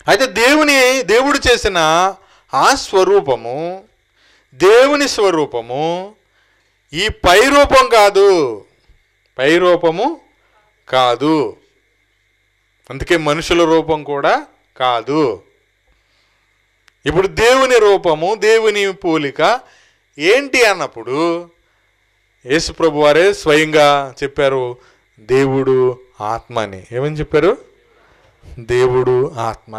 అయితే దేవుని దేవుడు చేసిన ఆ స్వరూపము దేవుని స్వరూపము ఈ పై రూపం కాదు పై రూపము కాదు అందుకే మనుషుల రూపం కూడా కాదు ఇప్పుడు దేవుని రూపము దేవుని పోలిక ఏంటి అన్నప్పుడు యేసుప్రభు వారే స్వయంగా చెప్పారు దేవుడు ఆత్మ అని ఏమని చెప్పారు దేవుడు ఆత్మ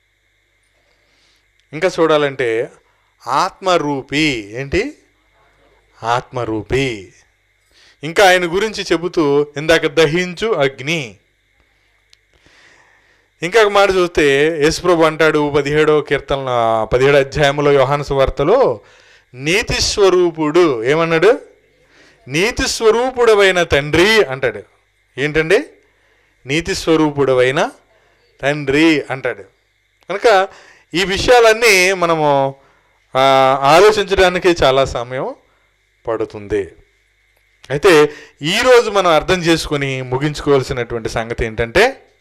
ఇంకా చూడాలంటే ఆత్మరూపి ఏంటి ఆత్మరూపి ఇంకా ఆయన గురించి చెబుతూ ఇందాక దహించు అగ్ని ఇంకా ఒక మాట చూస్తే యేసుప్రభు అంటాడు పదిహేడో కీర్తన పదిహేడు అధ్యాయంలో యోహాను సువార్తలో నీతి స్వరూపుడు ఏమన్నాడు నీతి స్వరూపుడవైన తండ్రి అంటాడు ఏంటండి నీతి స్వరూపుడవైన తండ్రి అంటాడు కనుక ఈ విషయాలన్నీ మనము ఆ, ఆలోచించడానికి చాలా సమయం పడుతుంది అయితే ఈరోజు మనం అర్థం చేసుకొని ముగించుకోవాల్సినటువంటి సంగతి ఏంటంటే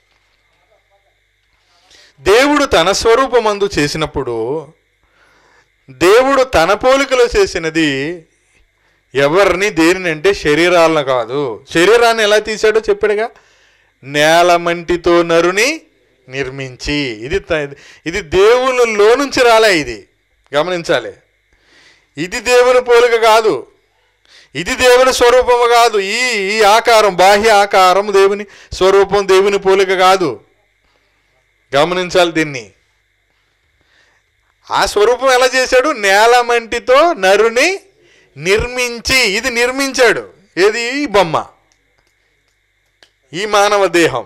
దేవుడు తన స్వరూపమందు చేసినప్పుడు దేవుడు తన పోలికలో చేసినది ఎవరిని దేనిని అంటే శరీరాలను కాదు శరీరాన్ని ఎలా తీశాడో చెప్పాడుగా నేల మంటితో నరుని నిర్మించి ఇది త- ఇది దేవునిలో నుంచి రాలే ఇది గమనించాలి ఇది దేవుని పోలిక కాదు ఇది దేవుని స్వరూపము కాదు ఈ ఈ ఆకారం బాహ్య ఆకారం దేవుని స్వరూపం దేవుని పోలిక కాదు గమనించాలి దీన్ని ఆ స్వరూపం ఎలా చేశాడు నేల మంటితో నరుని నిర్మించి ఇది నిర్మించాడు ఏది ఈ బొమ్మ ఈ మానవ దేహం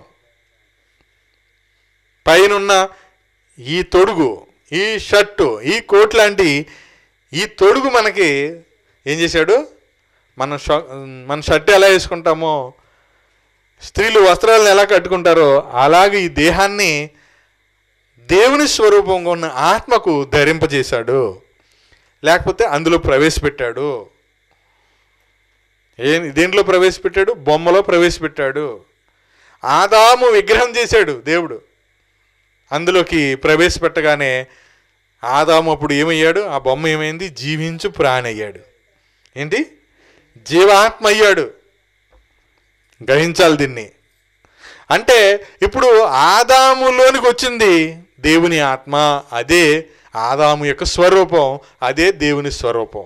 పైనున్న ఈ తొడుగు ఈ షర్టు ఈ కోట్ లాంటి ఈ తొడుగు మనకి ఏం చేశాడు మన ష- మన షర్ట్ ఎలా వేసుకుంటామో స్త్రీలు వస్త్రాలను ఎలా కట్టుకుంటారో అలాగే ఈ దేహాన్ని దేవుని స్వరూపంగా ఉన్న ఆత్మకు ధరింపజేశాడు లేకపోతే అందులో ప్రవేశపెట్టాడు ఏ దేంట్లో ప్రవేశపెట్టాడు బొమ్మలో ప్రవేశపెట్టాడు ఆదాము విగ్రహం చేశాడు దేవుడు అందులోకి ప్రవేశపెట్టగానే ఆదాము అప్పుడు ఏమయ్యాడు ఆ బొమ్మ ఏమైంది జీవించు ప్రాణి అయ్యాడు ఏంటి జీవాత్మ అయ్యాడు గ్రహించాలి దీన్ని అంటే ఇప్పుడు ఆదాములోనికి వచ్చింది దేవుని ఆత్మ అదే ఆదాము యొక్క స్వరూపం అదే దేవుని స్వరూపం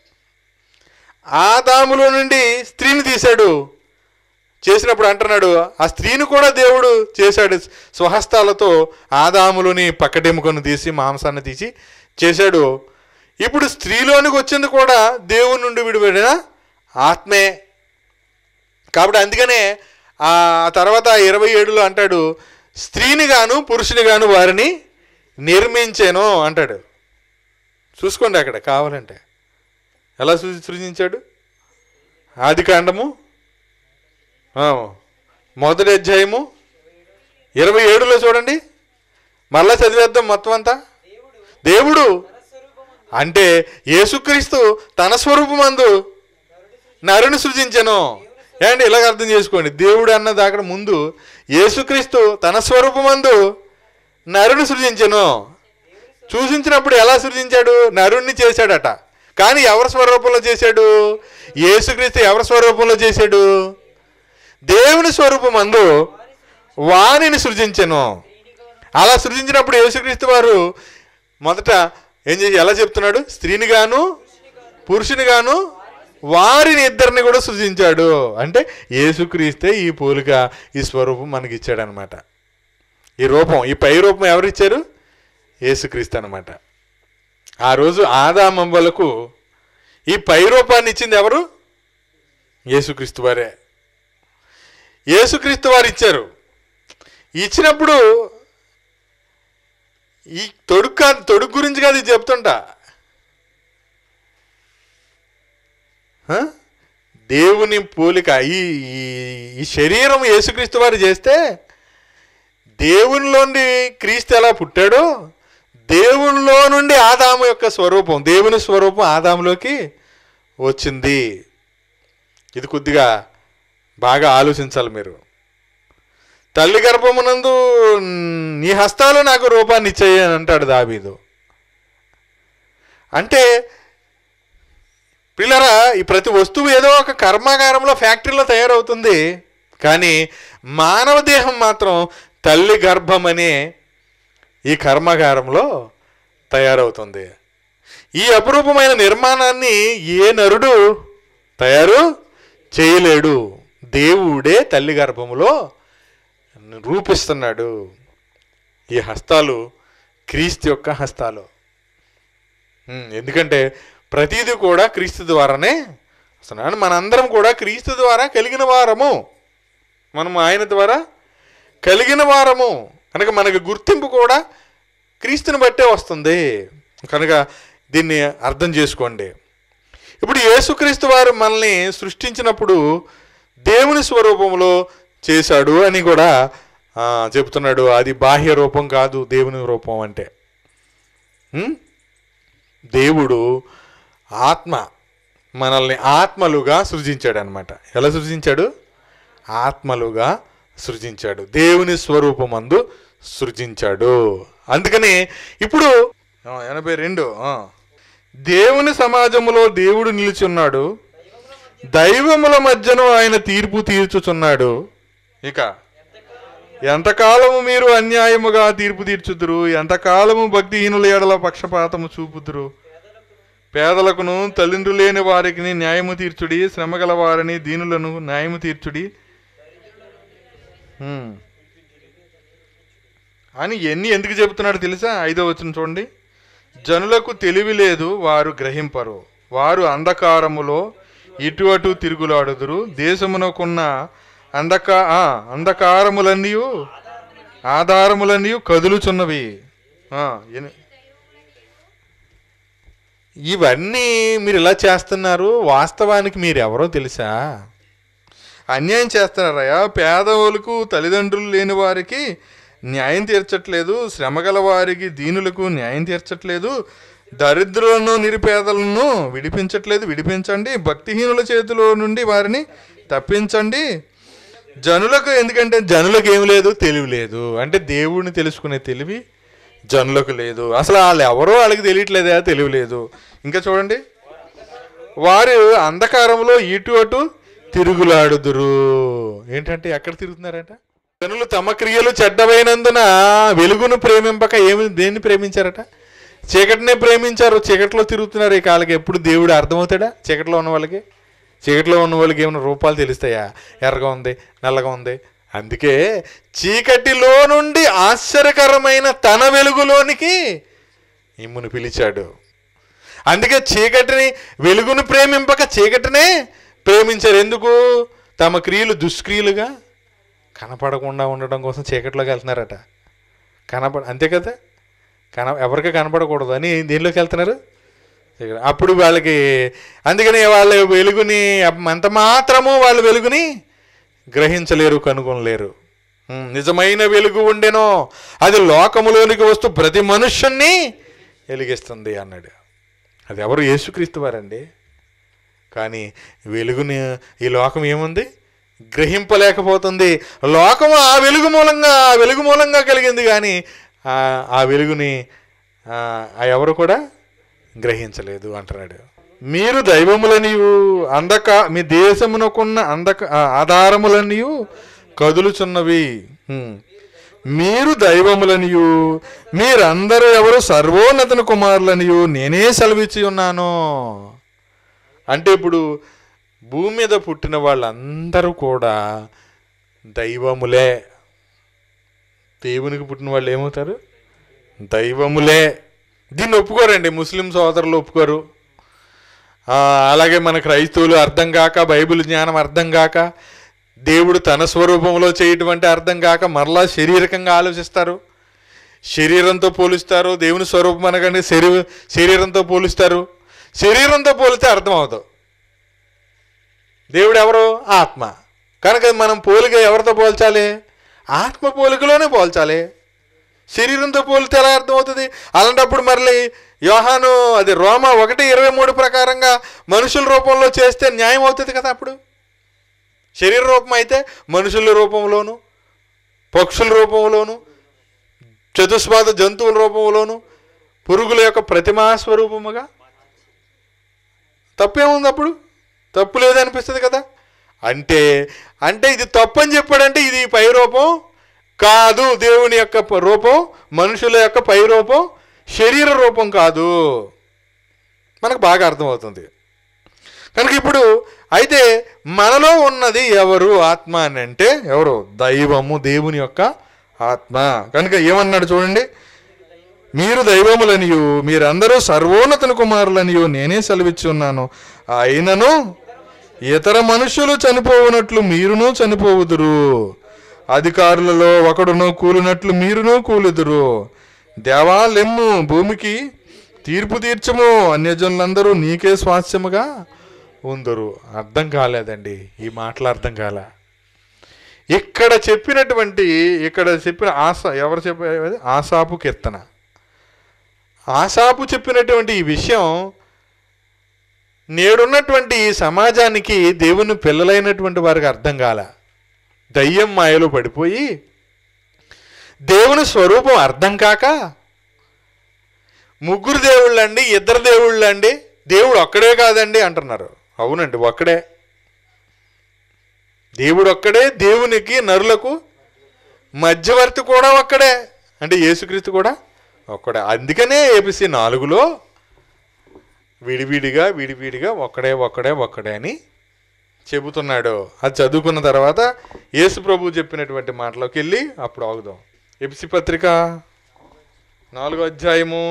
ఆదాములో నుండి స్త్రీని తీశాడు చేసినప్పుడు అంటున్నాడు ఆ స్త్రీని కూడా దేవుడు చేశాడు స్వహస్తాలతో ఆదాములోని పక్కటెముకను తీసి మాంసాన్ని తీసి చేశాడు ఇప్పుడు స్త్రీలోనికి వచ్చింది కూడా దేవుని నుండి విడిపడిన ఆత్మే కాబట్టి అందుకనే ఆ తర్వాత ఇరవై ఏడులో అంటాడు స్త్రీని గాను పురుషుని గాను వారిని నిర్మించాను అంటాడు చూసుకోండి అక్కడ కావాలంటే ఎలా సృ- సృజించాడు ఆది కాండము ఆ, మొదటి అధ్యాయము ఇరవై ఏడులో చూడండి మళ్ళా చదివేద్దాం మొత్తం అంతా దేవుడు అంటే యేసుక్రీస్తు తన స్వరూపమందు నరుని సృజించను ఏమండి ఇలాగ అర్థం చేసుకోండి దేవుడు అన్నది అక్కడ ముందు యేసుక్రీస్తు తన స్వరూపమందు నరుని సృజించను సృజించినప్పుడు ఎలా సృజించాడు నరుణ్ణి చేశాడట కానీ ఎవరి స్వరూపంలో చేశాడు యేసుక్రీస్తు ఎవరి స్వరూపంలో చేశాడు దేవుని స్వరూపమందు వాణిని సృజించెను అలా సృజించినప్పుడు యేసుక్రీస్తు వారు మొదట ఏం చేసి ఎలా చెప్తున్నాడు స్త్రీని గాను పురుషుని గాను వారిని ఇద్దరిని కూడా సృజించాడు అంటే యేసుక్రీస్తే ఈ పోలిక ఈ స్వరూపం మనకి ఇచ్చాడనమాట ఈ రూపం ఈ పై రూపం ఎవరిచ్చారు యేసుక్రీస్తు అనమాట ఆ రోజు ఆదామంబలకు ఈ పై రూపాన్ని ఇచ్చింది ఎవరు యేసుక్రీస్తు వారే యేసుక్రీస్తు వారు ఇచ్చారు ఇచ్చినప్పుడు ఈ తొడుగు కాదు తొడుగు గురించి కాదు ఇది చెప్తుంటా హ? దేవుని పోలిక ఈ ఈ- ఈ శరీరం యేసుక్రీస్తు వారు చేస్తే దేవునిలోండి క్రీస్తు ఎలా పుట్టాడో దేవునిలో నుండి ఆదాము యొక్క స్వరూపం దేవుని స్వరూపం ఆదాములోకి వచ్చింది ఇది కొద్దిగా బాగా ఆలోచించాలి మీరు తల్లి గర్భమునందు నీ హస్తాలు నాకు రూపాన్ని ఇచ్చాయి అని అంటాడు దావీదు అంటే పిల్లరా ఈ ప్రతి వస్తువు ఏదో ఒక కర్మాగారంలో ఫ్యాక్టరీలో తయారవుతుంది కానీ మానవ దేహం మాత్రం తల్లి గర్భం అనే ఈ కర్మాగారంలో తయారవుతుంది ఈ అపురూపమైన నిర్మాణాన్ని ఏ నరుడు తయారు చేయలేడు దేవుడే తల్లి గర్భములో రూపిస్తున్నాడు ఈ హస్తాలు క్రీస్తు యొక్క హస్తాలు ఉమ్, ఎందుకంటే ప్రతిదీ కూడా క్రీస్తు ద్వారానే వస్తున్నాడు మనందరం కూడా క్రీస్తు ద్వారా కలిగిన వారము మనం ఆయన ద్వారా కలిగిన వారము కనుక మనకు గుర్తింపు కూడా క్రీస్తుని బట్టే వస్తుంది కనుక దీన్ని అర్థం చేసుకోండి ఇప్పుడు యేసుక్రీస్తు వారు మనల్ని సృష్టించినప్పుడు దేవుని స్వరూపంలో చేశాడు అని కూడా ఆ, చెప్తున్నాడు అది బాహ్య రూపం కాదు దేవుని రూపం అంటే ఉం? దేవుడు ఆత్మ మనల్ని ఆత్మలుగా సృజించాడు అనమాట ఎలా సృజించాడు ఆత్మలుగా సృజించాడు దేవుని స్వరూపమందు సృజించాడు అందుకని ఇప్పుడు ఆ, ఎనభై రెండు ఆ. దేవుని సమాజములో దేవుడు నిలిచి ఉన్నాడు దైవముల మధ్యను ఆయన తీర్పు తీర్చుచున్నాడు ఇక ఎంతకాలము మీరు అన్యాయముగా తీర్పు తీర్చుదురు ఎంతకాలము భక్తిహీనుల ఎడల పక్షపాతము చూపుదురు పేదలకును తల్లిండ్రు లేని వారికి న్యాయము తీర్చుడి శ్రమగల వారిని దీనులను న్యాయము తీర్చుడి హ్మ్. అని ఎన్ని ఎందుకు చెబుతున్నాడు తెలుసా ఐదో వచ్చిన చూడండి జనులకు తెలివి లేదు వారు గ్రహింపరు వారు అంధకారములో ఇటు అటు తిరుగులాడుదురు దేశమునకున్న అంధకా ఆ, అంధకారములన్నీ ఆధారములన్నీ కదులుచున్నవి ఆ, ఎని- ఇవన్నీ మీరు ఇలా చేస్తున్నారు వాస్తవానికి మీరు ఎవరో తెలుసా అన్యాయం చేస్తున్నారయ్యా పేదవులకు తల్లిదండ్రులు లేని వారికి న్యాయం తీర్చట్లేదు శ్రమగల వారికి దీనులకు న్యాయం తీర్చట్లేదు దరిద్రులను నిరుపేదలను విడిపించట్లేదు విడిపించండి భక్తిహీనుల చేతిలో నుండి వారిని తప్పించండి జనులకు ఎందుకంటే జనులకు ఏమి లేదు తెలివి లేదు అంటే దేవుడిని తెలుసుకునే తెలివి జనులకు లేదు అసలు వాళ్ళు ఎవరో వాళ్ళకి తెలియట్లేదా తెలివి లేదు ఇంకా చూడండి వారు అంధకారంలో ఇటు అటు తిరుగులాడుదురు ఏంటంటే ఎక్కడ తిరుగుతున్నారట జనులు తమ క్రియలు చెడ్డమైనందున వెలుగును ప్రేమింపక ఏమి దేన్ని ప్రేమించారట చీకటినే ప్రేమించారు చీకటిలో తిరుగుతున్నారు ఈ కాళ్ళకి ఎప్పుడు దేవుడు అర్థమవుతాడా చీకటిలో ఉన్న వాళ్ళకి చీకటిలో ఉన్న వాళ్ళకి ఏమైనా రూపాలు తెలుస్తాయా ఎర్రగా ఉంది నల్లగా ఉంది అందుకే చీకటిలో నుండి ఆశ్చర్యకరమైన తన వెలుగులోనికి ఇమ్మును పిలిచాడు అందుకే చీకటిని వెలుగును ప్రేమింపక చీకటినే ప్రేమించారు ఎందుకు తమ క్రియలు దుష్క్రియలుగా కనపడకుండా ఉండడం కోసం చీకటిలోకి వెళ్తున్నారట కనపడ అంతే కదా కన ఎవరికి కనపడకూడదు అని దేనిలోకి వెళ్తున్నారు చీకటి. అప్పుడు వాళ్ళకి అందుకని వాళ్ళ వెలుగుని ఎంత మాత్రము వాళ్ళ వెలుగుని గ్రహించలేరు కనుగొనలేరు ఉమ్, నిజమైన వెలుగు ఉండెనో అది లోకములోనికి వస్తూ ప్రతి మనుష్యుణ్ణి వెలిగిస్తుంది అన్నాడు అది ఎవరు యేసుక్రీస్తు వారండి కానీ వెలుగుని ఈ లోకం ఏముంది గ్రహింపలేకపోతుంది లోకము ఆ వెలుగు మూలంగా ఆ వెలుగు మూలంగా కలిగింది కానీ ఆ ఆ వెలుగుని ఆ ఆ ఎవరు కూడా గ్రహించలేదు అంటున్నాడు మీరు దైవములనియు అందక మీ దేశమునకున్న అందక ఆ, ఆధారములనియు కదులుచున్నవి హ్మ్. మీరు దైవములనియు మీరందరూ ఎవరు సర్వోన్నతన కుమారులనియు నేనే సెలవిచ్చి ఉన్నాను అంటే ఇప్పుడు భూమి మీద పుట్టిన వాళ్ళందరూ కూడా దైవములే దేవునికి పుట్టిన వాళ్ళు ఏమవుతారు దైవములే దీన్ని ఒప్పుకోరండి ముస్లిం సోదరులు ఒప్పుకోరు ఆ, అలాగే మన క్రైస్తవులు అర్థం కాక బైబిల్ జ్ఞానం అర్థం కాక దేవుడు తన స్వరూపంలో చేయటం అంటే అర్థం కాక మరలా శారీరకంగా ఆలోచిస్తారు శరీరంతో పోలుస్తారు దేవుని స్వరూపం అనగానే శరీ శరీరంతో పోలుస్తారు శరీరంతో పోలిస్తే అర్థం అవుతావు దేవుడు ఎవరు ఆత్మ కనుక మనం పోలిక ఎవరితో పోల్చాలి ఆత్మ పోలికలోనే పోల్చాలి శరీరంతో పోలితే ఎలా అర్థమవుతుంది అలాంటప్పుడు మళ్ళీ యోహాను అది రోమ ఒకటి ఇరవై మూడు ప్రకారంగా మనుషుల రూపంలో చేస్తే న్యాయం అవుతుంది కదా అప్పుడు శరీర రూపం అయితే మనుషుల రూపంలోను పక్షుల రూపంలోను చతుస్పాద జంతువుల రూపంలోను పురుగుల యొక్క ప్రతిమా స్వరూపముగా తప్పేముంది అప్పుడు తప్పు లేదనిపిస్తుంది కదా అంటే అంటే ఇది తప్పు అని చెప్పాడంటే ఇది పై రూపం కాదు దేవుని యొక్క ప- రూపం మనుషుల యొక్క పై రూపం శరీర రూపం కాదు మనకు బాగా అర్థమవుతుంది కనుక ఇప్పుడు అయితే మనలో ఉన్నది ఎవరు ఆత్మ అని అంటే ఎవరు దైవము దేవుని యొక్క ఆత్మ కనుక ఏమన్నాడు చూడండి మీరు దైవములనియు మీరందరూ సర్వోన్నతుని కుమారులనియు నేనే సెలవిచ్చి ఉన్నాను అయినను ఇతర మనుషులు చనిపోవునట్లు మీరును చనిపోవుదురు అధికారులలో ఒకడును కూలినట్లు మీరును కూలుదురు దేవా లెమ్ము భూమికి తీర్పు తీర్చము అన్యజనులందరూ నీకే స్వాస్యముగా ఉందరు అర్థం కాలేదండి ఈ మాటలు అర్థం కాలే ఇక్కడ చెప్పినటువంటి ఇక్కడ చెప్పిన ఆశ ఎవరు చెప్పారు ఆశాపు కీర్తన ఆశాపు చెప్పినటువంటి ఈ విషయం నేడున్నటువంటి ఈ సమాజానికి దేవుని పిల్లలైనటువంటి వారికి అర్థం కాల దయ్యం మాయలో పడిపోయి దేవుని స్వరూపం అర్థం కాక ముగ్గురు దేవుళ్ళండి ఇద్దరు దేవుళ్ళండి దేవుడు ఒక్కడే కాదండి అంటున్నారు అవునండి ఒక్కడే దేవుడు ఒక్కడే దేవునికి నరులకు మధ్యవర్తి కూడా ఒక్కడే అంటే యేసుక్రీస్తు కూడా ఒక్కడే అందుకనే ఏపిసి నాలుగులో విడివిడిగా విడివిడిగా ఒక్కడే ఒక్కడే ఒక్కడే అని చెబుతున్నాడు అది చదువుకున్న తర్వాత యేసు ప్రభు చెప్పినటువంటి మాటలోకి వెళ్ళి అప్పుడు ఆగుదాం ఎపిసి పత్రిక నాలుగో అధ్యాయము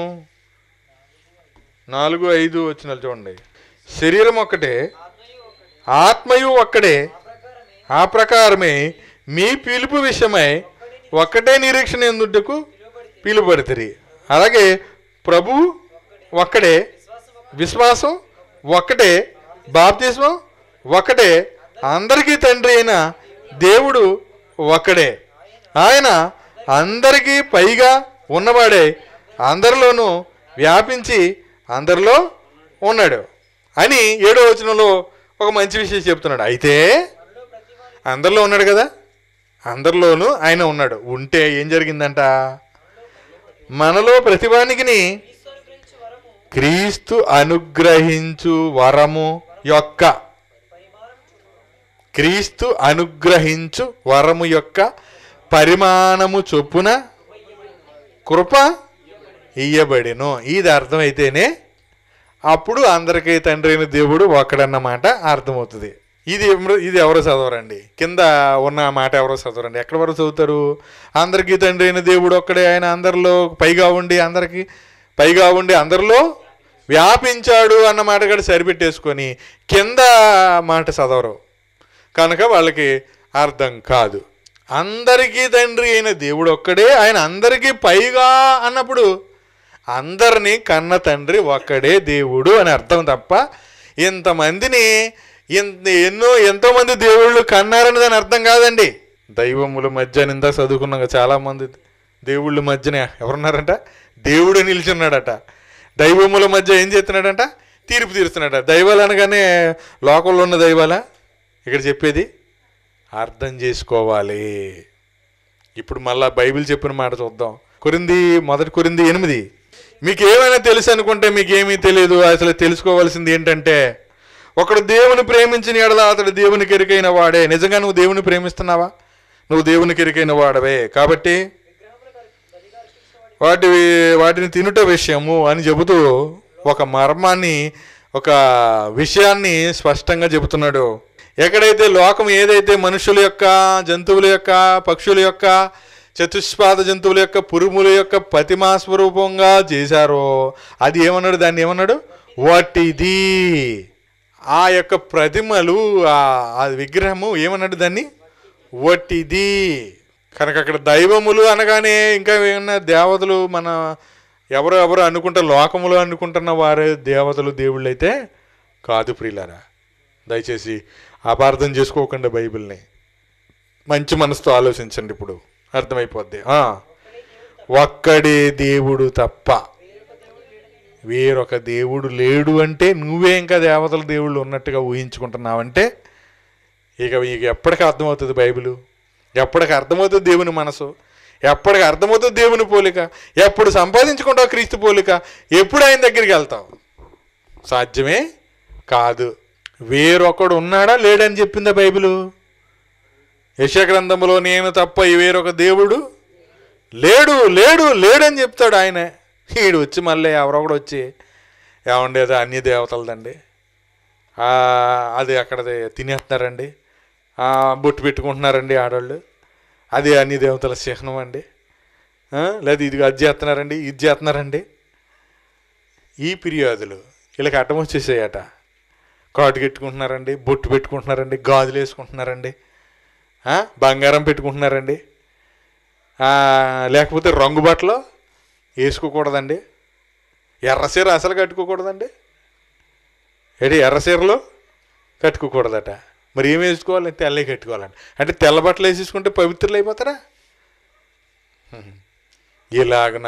నాలుగు ఐదు వచ్చిన చూడండి శరీరం ఒక్కటే ఆత్మయు ఒక్కడే ఆ ప్రకారమే మీ పిలుపు విషయమై ఒక్కటే నిరీక్షణ ఎందుకు పిలుపడుతుంది అలాగే ప్రభు ఒక్కడే విశ్వాసం ఒక్కటే బాప్తిస్మం ఒక్కటే అందరికీ తండ్రి అయిన దేవుడు ఒక్కడే ఆయన అందరికీ పైగా ఉన్నవాడే అందరిలోనూ వ్యాపించి అందరిలో ఉన్నాడు అని ఏడో వచనంలో ఒక మంచి విషయం చెప్తున్నాడు అయితే అందరిలో ఉన్నాడు కదా అందరిలోనూ ఆయన ఉన్నాడు ఉంటే ఏం జరిగిందంట మనలో ప్రతిభానికిని క్రీస్తు అనుగ్రహించు వరము యొక్క క్రీస్తు అనుగ్రహించు వరము యొక్క పరిమాణము చొప్పున కృప ఇయ్యబడిను ఇది అర్థమైతేనే అప్పుడు అందరికీ తండ్రి అయిన దేవుడు ఒక్కడన్నమాట అర్థమవుతుంది ఇది ఎమ్ర- ఇది ఎవరు చదవరండి కింద ఉన్న మాట ఎవరో చదవరండి ఎక్కడ వరకు చదువుతారు అందరికీ తండ్రి అయిన దేవుడు ఒక్కడే ఆయన అందరిలో పైగా ఉండి అందరికీ పైగా ఉండి అందరిలో వ్యాపించాడు అన్న మాట కూడా సరిపెట్టేసుకొని కింద మాట చదవరు కనుక వాళ్ళకి అర్థం కాదు అందరికీ తండ్రి అయిన దేవుడు ఒక్కడే ఆయన అందరికీ పైగా అన్నప్పుడు అందరినీ కన్న తండ్రి ఒక్కడే దేవుడు అని అర్థం తప్ప ఇంతమందిని ఇంత ఎన్నో ఎంతోమంది దేవుళ్ళు కన్నారని దాని అర్థం కాదండి దైవముల మధ్య నింద చదువుకున్నాక చాలామంది దేవుళ్ళ మధ్యన ఎవరున్నారంట దేవుడు నిల్చున్నాడట దైవముల మధ్య ఏం చేస్తున్నాడంట తీర్పు తీరుస్తున్నాడట దైవాలు అనగానే లోకంలో ఉన్న దైవాలా ఇక్కడ చెప్పేది అర్థం చేసుకోవాలి ఇప్పుడు మళ్ళా బైబిల్ చెప్పిన మాట చూద్దాం కొరింది మొదటి కొరింది ఎనిమిది మీకు ఏమైనా తెలుసు అనుకుంటే మీకు ఏమీ తెలియదు అసలు తెలుసుకోవాల్సింది ఏంటంటే ఒకడు దేవుని ప్రేమించిన ఎడల అతడు దేవునికి ఎరికైన వాడే నిజంగా నువ్వు దేవుని ప్రేమిస్తున్నావా నువ్వు దేవునికి ఎరికైన వాడవే కాబట్టి వాటి వాటిని తినుట విషయము అని చెబుతూ ఒక మర్మాన్ని ఒక విషయాన్ని స్పష్టంగా చెబుతున్నాడు ఎక్కడైతే లోకం ఏదైతే మనుషుల యొక్క జంతువుల యొక్క పక్షుల యొక్క చతుష్పాద జంతువుల యొక్క పురుగుల యొక్క ప్రతిమా స్వరూపంగా చేశారో అది ఏమన్నాడు దాన్ని ఏమన్నాడు వాటిది ఆ యొక్క ప్రతిమలు ఆ- ఆ విగ్రహము ఏమన్నాడు దాన్ని వట్టిది కనుక అక్కడ దైవములు అనగానే ఇంకా ఏమన్నా దేవతలు మన ఎవరు ఎవరు అనుకుంటే లోకములు అనుకుంటున్న వారే దేవతలు దేవుళ్ళు అయితే కాదు ప్రియులారా దయచేసి అపార్థం చేసుకోకండి బైబిల్ని మంచి మనసుతో ఆలోచించండి ఇప్పుడు అర్థమైపోద్ది ఆ. ఒక్కడే దేవుడు తప్ప వేరొక దేవుడు లేడు అంటే నువ్వే ఇంకా దేవతల దేవుళ్ళు ఉన్నట్టుగా ఊహించుకుంటున్నావంటే ఇక మీకు ఎప్పటికీ అర్థమవుతుంది బైబిల్ ఎప్పటికి అర్థమవుతుంది దేవుని మనసు ఎప్పటికి అర్థమవుతుంది దేవుని పోలిక ఎప్పుడు సంపాదించుకుంటావు క్రీస్తు పోలిక ఎప్పుడు ఆయన దగ్గరికి వెళ్తావు సాధ్యమే కాదు వేరొకడు ఉన్నాడా లేడని చెప్పిందా బైబిలు యశగ్రంథంలో నేను తప్ప ఈ వేరొక దేవుడు లేడు లేడు లేడని చెప్తాడు ఆయన ఈడు వచ్చి మళ్ళీ ఎవరొకడు వచ్చి ఏమండి అది అన్ని దేవతలదండి ఆ, అది అక్కడది తినేస్తున్నారండి ఆ, బొట్టు పెట్టుకుంటున్నారండి ఆడవాళ్ళు అది అన్ని దేవతల చిహ్నం అండి ఆ, లేదా ఇది అది చేస్తున్నారండి ఇది చేస్తున్నారండి ఈ ఫిర్యాదులు వీళ్ళకి అడ్డం వచ్చేసాయట కాటు పెట్టుకుంటున్నారండి బొట్టు పెట్టుకుంటున్నారండి గాజులు వేసుకుంటున్నారండి ఆ, బంగారం పెట్టుకుంటున్నారండి ఆ, లేకపోతే రంగు బట్టలు వేసుకోకూడదండి ఎర్రసీర అసలు కట్టుకోకూడదండి ఏంటి ఎర్రసీరలు కట్టుకోకూడదట మరి ఏం వేసుకోవాలి తెల్లవి కట్టుకోవాలండి అంటే తెల్ల బట్టలు వేసేసుకుంటే పవిత్రులు అయిపోతారా హ్మ్. ఇలాగన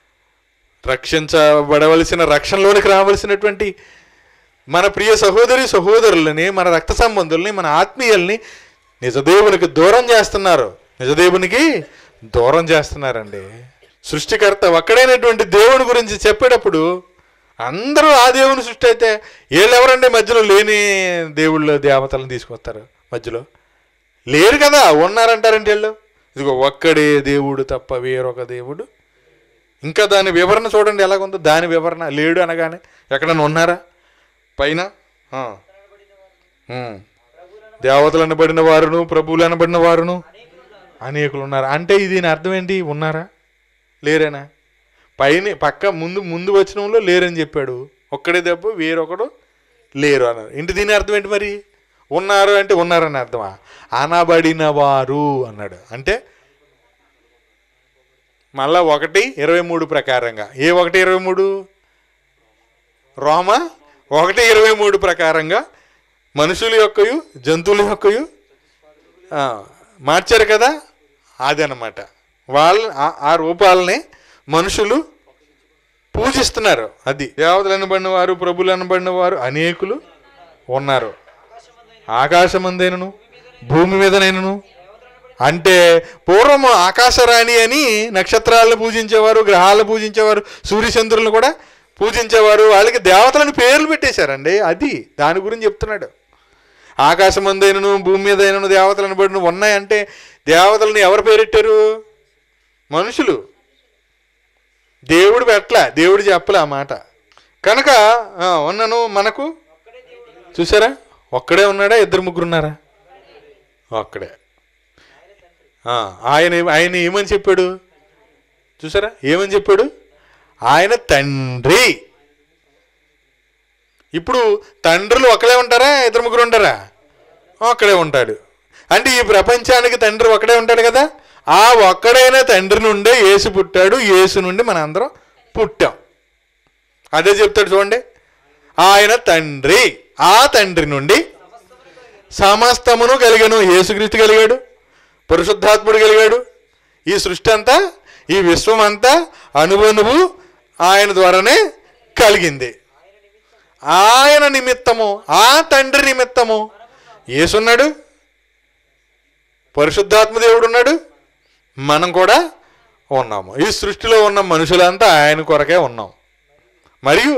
రక్షించబడవలసిన రక్షణలోనికి రావలసినటువంటి మన ప్రియ సహోదరి సహోదరులని మన రక్త సంబంధుల్ని మన ఆత్మీయుల్ని నిజదేవునికి దూరం చేస్తున్నారు నిజదేవునికి దూరం చేస్తున్నారండి సృష్టికర్త ఒక్కడైనటువంటి దేవుని గురించి చెప్పేటప్పుడు అందరూ ఆ దేవుని సృష్టి అయితే వీళ్ళెవరండి మధ్యలో లేని దేవుళ్ళు దేవతలను తీసుకొస్తారు మధ్యలో లేరు కదా ఉన్నారంటారండి వీళ్ళు ఇదిగో ఒక్కడే దేవుడు తప్ప వేరొక దేవుడు ఇంకా దాని వివరణ చూడండి ఎలాగుందో దాని వివరణ లేడు అనగానే ఎక్కడన్నా ఉన్నారా పైన ఆ. ఉమ్. దేవతలు అనబడిన వారును ప్రభువులు అనబడిన వారును అనేకులు ఉన్నారు అంటే ఇది దీని అర్థం ఏంటి ఉన్నారా లేరేనా పైన పక్క ముందు ముందు వచనంలో లేరని చెప్పాడు ఒక్కడే దెబ్బ వేరొకడు లేరు అన్నారు ఇంటి దీని అర్థం ఏంటి మరి ఉన్నారు అంటే ఉన్నారని అర్థమా అనబడిన వారు అన్నాడు అంటే మళ్ళా ఒకటి ఇరవై మూడు ప్రకారంగా ఏ ఒకటి ఇరవై మూడు రోమ ఒకటి ఇరవై మూడు ప్రకారంగా మనుషుల యొక్కయు జంతువుల యొక్కయు ఆ, మార్చారు కదా అది అనమాట వాళ్ళ ఆ- ఆ రూపాలని మనుషులు పూజిస్తున్నారు అది దేవతలు అనబడిన వారు ప్రభులు అనబడిన వారు అనేకులు ఉన్నారు ఆకాశమందైనను భూమి మీదనైనను అంటే పూర్వం ఆకాశరాణి అని నక్షత్రాలను పూజించేవారు గ్రహాలను పూజించేవారు సూర్యచంద్రులను కూడా పూజించేవారు వాళ్ళకి దేవతలను పేర్లు పెట్టేశారండి అది దాని గురించి చెప్తున్నాడు ఆకాశమందైనను భూమి మీదైనను దేవతలను బడిన ఉన్నాయంటే దేవతలను ఎవరు పేరెట్టారు మనుషులు దేవుడు పెట్టలే దేవుడు చెప్పలే ఆ మాట కనుక ఆ, ఉన్నను మనకు చూసారా ఒక్కడే ఉన్నాడా ఇద్దరు ముగ్గురు ఉన్నారా ఒక్కడే ఆ, ఆయన ఆయన ఏమని చెప్పాడు చూసారా ఏమని చెప్పాడు ఆయన తండ్రి ఇప్పుడు తండ్రులు ఒకడే ఉంటారా ఇద్దరు ముగ్గురు ఉంటారా ఒక్కడే ఉంటాడు అంటే ఈ ప్రపంచానికి తండ్రి ఒకడే ఉంటాడు కదా ఆ ఒక్కడైన తండ్రి నుండే యేసు పుట్టాడు యేసు నుండి మన అందరం పుట్టాం అదే చెప్తాడు చూడండి ఆయన తండ్రి ఆ తండ్రి నుండి సమస్తమును కలిగను యేసుక్రీస్తు కలిగాడు పరిశుద్ధాత్ముడు కలిగాడు ఈ సృష్టి అంతా ఈ విశ్వం అంతా అనుబనువు ఆయన ద్వారానే కలిగింది ఆయన నిమిత్తము ఆ తండ్రి నిమిత్తము ఏసున్నాడు పరిశుద్ధాత్మ దేవుడు ఉన్నాడు మనం కూడా ఉన్నాము ఈ సృష్టిలో ఉన్న మనుషులంతా ఆయన కొరకే ఉన్నాం మరియు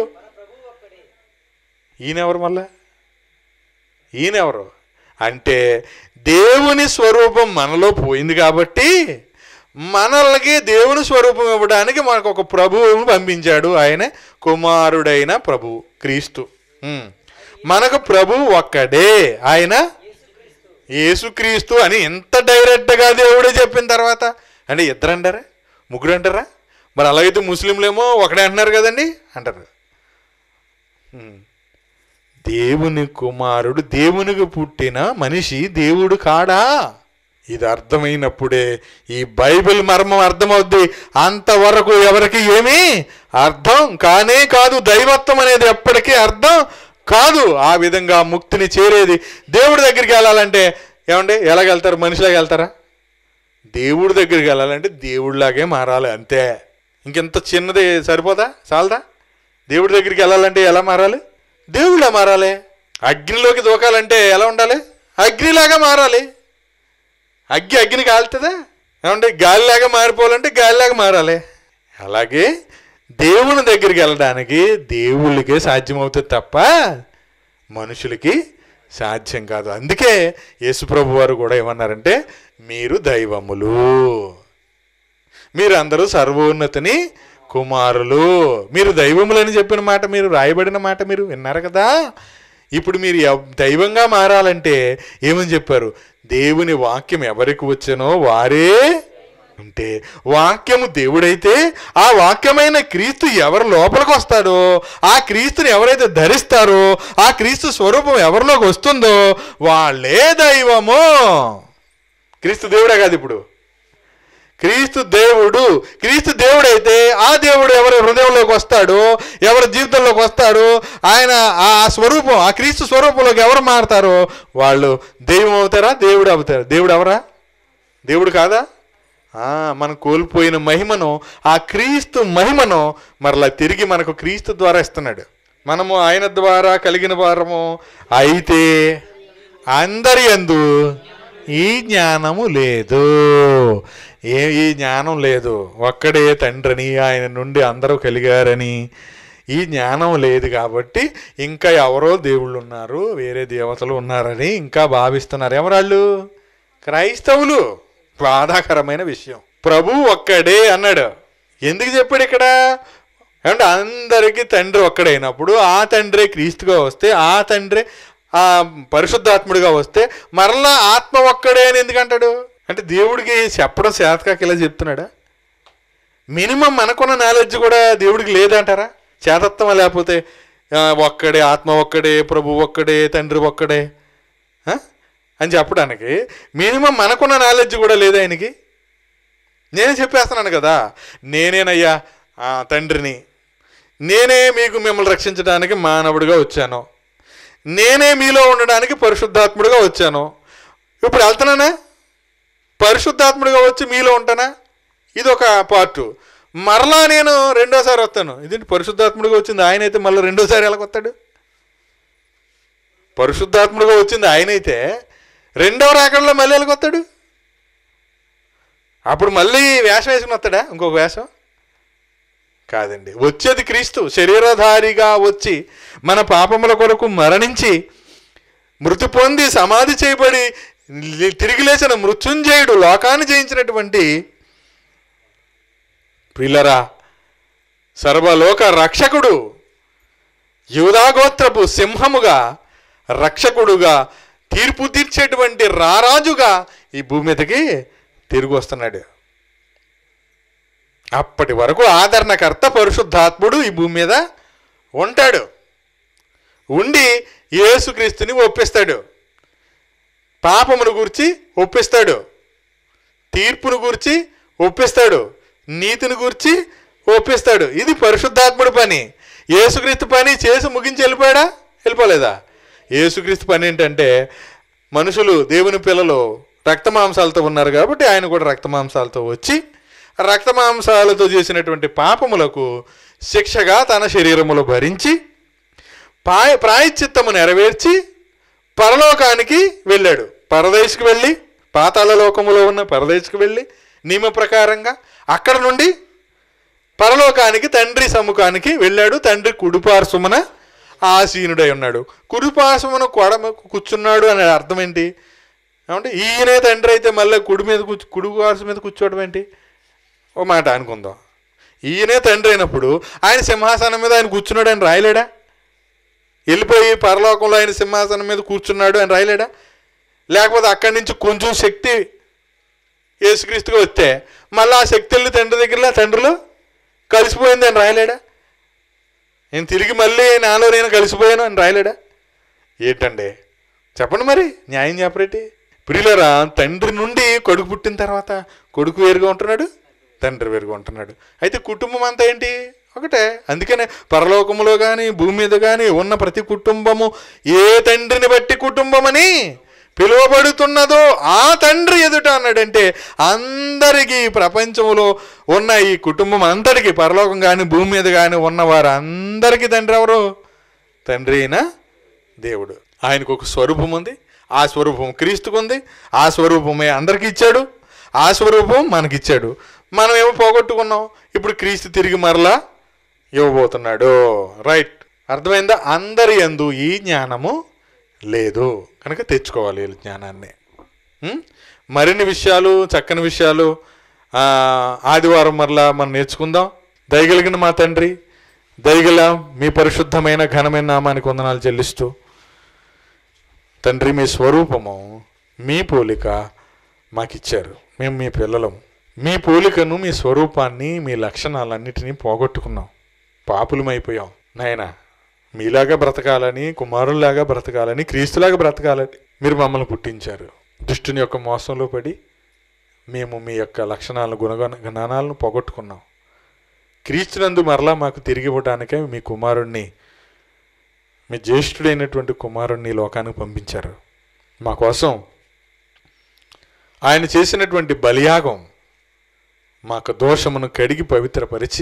ఈయనెవరు మళ్ళా ఈయనెవరు అంటే దేవుని స్వరూపం మనలో పోయింది కాబట్టి మనల్ని దేవుని స్వరూపం ఇవ్వడానికి మనకు ఒక ప్రభువును పంపించాడు ఆయన కుమారుడైన ప్రభు క్రీస్తు ఉమ్. మనకు ప్రభు ఒక్కడే ఆయన యేసుక్రీస్తు అని ఎంత డైరెక్ట్గా దేవుడే చెప్పిన తర్వాత అంటే ఇద్దరు అంటారా ముగ్గురు అంటారా మరి అలాగైతే ముస్లింలేమో ఒకడే అంటున్నారు కదండి అంటారు ఉమ్. దేవుని కుమారుడు దేవునికి పుట్టిన మనిషి దేవుడు కాడా ఇది అర్థమైనప్పుడే ఈ బైబిల్ మర్మం అర్థమవుద్ది అంతవరకు ఎవరికి ఏమీ అర్థం కానే కాదు దైవత్వం అనేది ఎప్పటికీ అర్థం కాదు ఆ విధంగా ముక్తిని చేరేది దేవుడి దగ్గరికి వెళ్ళాలంటే ఏమండి ఎలాగెళ్తారు మనిషిలాగా వెళ్తారా దేవుడి దగ్గరికి వెళ్ళాలంటే దేవుడిలాగే మారాలి అంతే ఇంకెంత చిన్నది సరిపోదా చాలదా దేవుడి దగ్గరికి వెళ్ళాలంటే ఎలా మారాలి దేవుడిలా మారాలి అగ్నిలోకి దూకాలంటే ఎలా ఉండాలి అగ్నిలాగా మారాలి అగ్గి అగ్గిని కాలుతుందా ఏమంటే గాలిలాగా మారిపోవాలంటే గాలిలాగా మారాలి అలాగే దేవుని దగ్గరికి వెళ్ళడానికి దేవుళ్ళకే సాధ్యమవుతుంది తప్ప మనుషులకి సాధ్యం కాదు అందుకే యేసుప్రభు వారు కూడా ఏమన్నారంటే మీరు దైవములు మీరందరూ సర్వోన్నతిని కుమారులు మీరు దైవములని చెప్పిన మాట మీరు రాయబడిన మాట మీరు విన్నారు కదా ఇప్పుడు మీరు ఎవ్- దైవంగా మారాలంటే ఏమని చెప్పారు దేవుని వాక్యం ఎవరికి వచ్చానో వారే అంటే వాక్యము దేవుడైతే ఆ వాక్యమైన క్రీస్తు ఎవరి లోపలికి వస్తాడో ఆ క్రీస్తుని ఎవరైతే ధరిస్తారో ఆ క్రీస్తు స్వరూపం ఎవరిలోకి వస్తుందో వాళ్ళే దైవము క్రీస్తు దేవుడే కాదు ఇప్పుడు క్రీస్తు దేవుడు క్రీస్తు దేవుడైతే ఆ దేవుడు ఎవరి హృదయంలోకి వస్తాడో ఎవరి జీవితంలోకి వస్తాడో ఆయన ఆ స్వరూపం ఆ క్రీస్తు స్వరూపంలోకి ఎవరు మారతారో వాళ్ళు దైవం అవుతారా దేవుడు అవుతారు దేవుడు ఎవరా దేవుడు కాదా ఆ, మనం కోల్పోయిన మహిమను ఆ క్రీస్తు మహిమను మరలా తిరిగి మనకు క్రీస్తు ద్వారా ఇస్తున్నాడు మనము ఆయన ద్వారా కలిగిన వారము అయితే అందరి యందు ఈ జ్ఞానము లేదు ఏ ఈ జ్ఞానం లేదు ఒక్కడే తండ్రిని ఆయన నుండి అందరూ కలిగారని ఈ జ్ఞానం లేదు కాబట్టి ఇంకా ఎవరో దేవుళ్ళు ఉన్నారు వేరే దేవతలు ఉన్నారని ఇంకా భావిస్తున్నారు ఎవరాళ్ళు క్రైస్తవులు బాధాకరమైన విషయం ప్రభు ఒక్కడే అన్నాడు ఎందుకు చెప్పాడు ఇక్కడ అంటే అందరికీ తండ్రి ఒక్కడైనప్పుడు ఆ తండ్రే క్రీస్తుగా వస్తే ఆ తండ్రే ఆ పరిశుద్ధాత్ముడిగా వస్తే మరలా ఆత్మ ఒక్కడే అని ఎందుకు అంటాడు అంటే దేవుడికి చెప్పడం చేతకాక ఇలా చెప్తున్నాడా మినిమం మనకున్న నాలెడ్జ్ కూడా దేవుడికి లేదంటారా చేతత్వం లేకపోతే ఆ, ఒక్కడే ఆత్మ ఒక్కడే ప్రభు ఒక్కడే తండ్రి ఒక్కడే ఆ? అని చెప్పడానికి మినిమం మనకున్న నాలెడ్జ్ కూడా లేదు ఆయనకి నేనే చెప్పేస్తున్నాను కదా నేనేనయ్యా ఆ, తండ్రిని నేనే మీకు మిమ్మల్ని రక్షించడానికి మానవుడిగా వచ్చాను నేనే మీలో ఉండడానికి పరిశుద్ధాత్ముడిగా వచ్చాను ఇప్పుడు వెళ్తున్నానా పరిశుద్ధాత్ముడిగా వచ్చి మీలో ఉంటానా ఇది ఒక పార్టు మరలా నేను రెండోసారి వస్తాను ఇదేంటి పరిశుద్ధాత్ముడిగా వచ్చింది ఆయన అయితే మళ్ళీ రెండోసారి ఎలా వస్తాడు పరిశుద్ధాత్ముడిగా వచ్చింది ఆయన అయితే రెండవ రాకడలో మళ్ళీ ఎలాగ వస్తాడు అప్పుడు మళ్ళీ వేషం వేసుకుని వస్తాడా ఇంకొక వేషం కాదండి వచ్చేది క్రీస్తు శరీరధారిగా వచ్చి మన పాపముల కొరకు మరణించి మృతి పొంది సమాధి చేయబడి లి- తిరిగి లేచిన మృత్యుంజయుడు లోకాన్ని జయించినటువంటి ప్రిలరా సర్వలోక రక్షకుడు యూదాగోత్రపు సింహముగా రక్షకుడుగా తీర్పు తీర్చేటువంటి రారాజుగా ఈ భూమి మీదకి తిరిగి వస్తున్నాడు అప్పటి వరకు ఆదరణకర్త పరిశుద్ధాత్ముడు ఈ భూమి మీద ఉంటాడు ఉండి యేసుక్రీస్తుని ఒప్పిస్తాడు పాపమును గురించి ఒప్పిస్తాడు తీర్పును గురించి ఒప్పిస్తాడు నీతిని గురించి ఒప్పిస్తాడు ఇది పరిశుద్ధాత్ముడి పని యేసుక్రీస్తు పని చేసి ముగించి వెళ్ళిపోయాడా వెళ్ళిపోలేదా యేసుక్రీస్తు పని ఏంటంటే మనుషులు దేవుని పిల్లలు రక్తమాంసాలతో ఉన్నారు కాబట్టి ఆయన కూడా రక్తమాంసాలతో వచ్చి రక్తమాంసాలతో చేసినటువంటి పాపములకు శిక్షగా తన శరీరములో భరించి పాయ ప్రాయశ్చిత్తము నెరవేర్చి పరలోకానికి వెళ్ళాడు పరదేశకు వెళ్ళి పాతాళ లోకములో ఉన్న పరదేశకు వెళ్ళి నియమ ప్రకారంగా అక్కడ నుండి పరలోకానికి తండ్రి సముఖానికి వెళ్ళాడు తండ్రి కుడిపార్శ్వమున ఆసీనుడై ఉన్నాడు కుడిపార్శ్వమున కొడమ కూర్చున్నాడు అనే అర్థం ఏంటి ఏమంటే ఈయనే తండ్రి అయితే మళ్ళీ కుడి మీద కూర్చు కుడి పార్శ్వం మీద కూర్చోవడం ఏంటి ఓ మాట అనుకుందాం ఈయనే తండ్రి అయినప్పుడు ఆయన సింహాసనం మీద ఆయన కూర్చున్నాడు అని రాయలేడా వెళ్ళిపోయి పరలోకంలో ఆయన సింహాసనం మీద కూర్చున్నాడు అని రాయలేడా లేకపోతే అక్కడి నుంచి కొంచెం శక్తి యేసుక్రీస్తుగా వస్తే మళ్ళీ ఆ శక్తి వెళ్ళి తండ్రి దగ్గర తండ్రిలో కలిసిపోయింది అని రాయలేడా నేను తిరిగి మళ్ళీ నాలో నేను కలిసిపోయాను అని రాయలేడా ఏంటండి చెప్పండి మరి న్యాయం చెప్పరేటి ప్రియులరా తండ్రి నుండి కొడుకు పుట్టిన తర్వాత కొడుకు వేరుగా ఉంటున్నాడు తండ్రి వేరుగా ఉంటున్నాడు అయితే కుటుంబం అంతా ఏంటి ఒకటే అందుకనే పరలోకములో కానీ భూమి మీద కానీ ఉన్న ప్రతి కుటుంబము ఏ తండ్రిని బట్టి కుటుంబమని పిలువబడుతున్నదో ఆ తండ్రి ఎదుట అన్నాడంటే అందరికీ ప్రపంచంలో ఉన్న ఈ కుటుంబం అంతటికి పరలోకం కానీ భూమి మీద కానీ ఉన్న వారందరికీ తండ్రి ఎవరు తండ్రి అయిన దేవుడు ఆయనకు ఒక స్వరూపం ఉంది ఆ స్వరూపం క్రీస్తుకుంది ఆ స్వరూపమే అందరికి ఇచ్చాడు ఆ స్వరూపం మనకిచ్చాడు మనం ఏమో పోగొట్టుకున్నాం ఇప్పుడు క్రీస్తు తిరిగి మరలా ఇవ్వబోతున్నాడు రైట్ అర్థమైందా అందరి యందు ఈ జ్ఞానము లేదు కనుక తెచ్చుకోవాలి ఈ జ్ఞానాన్ని ఉం? మరిన్ని విషయాలు చక్కని విషయాలు ఆ, ఆదివారం మరలా మనం నేర్చుకుందాం దయగలిగిన మా తండ్రి దయగల మీ పరిశుద్ధమైన ఘనమైన నామానికి వందనాలు చెల్లిస్తూ తండ్రి మీ స్వరూపము మీ పోలిక మాకిచ్చారు మేము మీ పిల్లలం మీ పోలికను మీ స్వరూపాన్ని మీ లక్షణాలన్నిటినీ పోగొట్టుకున్నాం పాపులమైపోయాం నాయన మీలాగా బ్రతకాలని కుమారుల్లాగా బ్రతకాలని క్రీస్తులాగా బ్రతకాలని మీరు మమ్మల్ని పుట్టించారు దుష్టుని యొక్క మోసంలో పడి మేము మీ యొక్క లక్షణాలను గుణగణ జ్ఞానాలను పోగొట్టుకున్నాం క్రీస్తునందు మరలా మాకు తిరిగి ఇవ్వడానికే మీ కుమారుణ్ణి మీ జ్యేష్ఠుడైనటువంటి కుమారుణ్ణి ఈ లోకానికి పంపించారు మా కోసం ఆయన చేసినటువంటి బలియాగం మాకు దోషమును కడిగి పవిత్రపరిచి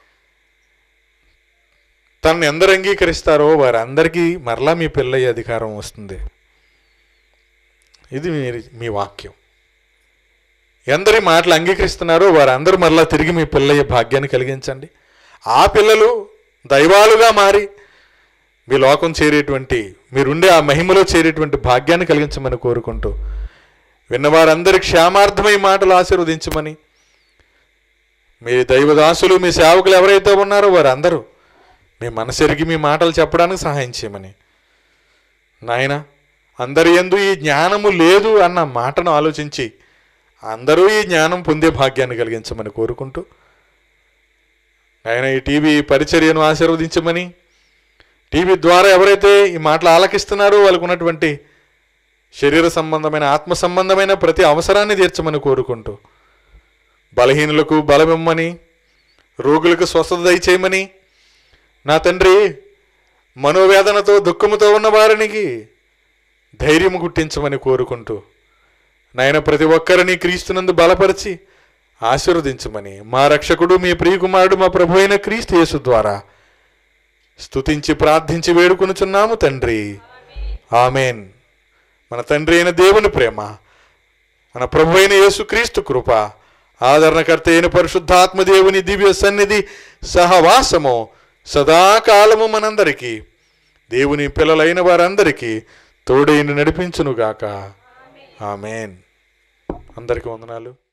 తనను ఎందరు అంగీకరిస్తారో వారందరికీ మరలా మీ పిల్లయ్యే అధికారం వస్తుంది ఇది మీ మీ వాక్యం ఎందరి మాటలు అంగీకరిస్తున్నారో వారందరూ మరలా తిరిగి మీ పిల్లయ్య భాగ్యాన్ని కలిగించండి ఆ పిల్లలు దైవాలుగా మారి మీ లోకం చేరేటువంటి మీరుండే ఆ మహిమలో చేరేటువంటి భాగ్యాన్ని కలిగించమని కోరుకుంటూ విన్నవారందరి క్షేమార్థమై మాటలు ఆశీర్వదించమని మీ దైవదాసులు మీ సేవకులు ఎవరైతే ఉన్నారో వారందరూ మీ మనసెరిగి మీ మాటలు చెప్పడానికి సహాయం చేయమని నాయన అందరి ఎందు ఈ జ్ఞానము లేదు అన్న మాటను ఆలోచించి అందరూ ఈ జ్ఞానం పొందే భాగ్యాన్ని కలిగించమని కోరుకుంటూ ఆయన ఈ టీవీ పరిచర్యను ఆశీర్వదించమని టీవీ ద్వారా ఎవరైతే ఈ మాటలు ఆలకిస్తున్నారో వాళ్ళకు ఉన్నటువంటి శరీర సంబంధమైన ఆత్మ సంబంధమైన ప్రతి అవసరాన్ని తీర్చమని కోరుకుంటూ బలహీనులకు బలమిమ్మని రోగులకు స్వస్థత దయచేయమని నా తండ్రి మనోవేదనతో దుఃఖముతో ఉన్న వారికి ధైర్యము గుట్టించమని కోరుకుంటూ నాయన ప్రతి ఒక్కరిని క్రీస్తునందు బలపరిచి ఆశీర్వదించమని మా రక్షకుడు మీ ప్రియకుమారుడు మా ప్రభు అయిన క్రీస్తు యేసు ద్వారా స్తుతించి ప్రార్థించి వేడుకొనుచున్నాము తండ్రి ఆమెన్ మన తండ్రి అయిన దేవుని ప్రేమ మన ప్రభు అయిన యేసుక్రీస్తు కృప ఆదరణకర్త అయిన పరిశుద్ధాత్మ దేవుని దివ్య సన్నిధి సహవాసము సదాకాలము మనందరికీ దేవుని పిల్లలైన వారందరికీ తోడైన నడిపించునుగాక ఆమెన్ అందరికీ వందనాలు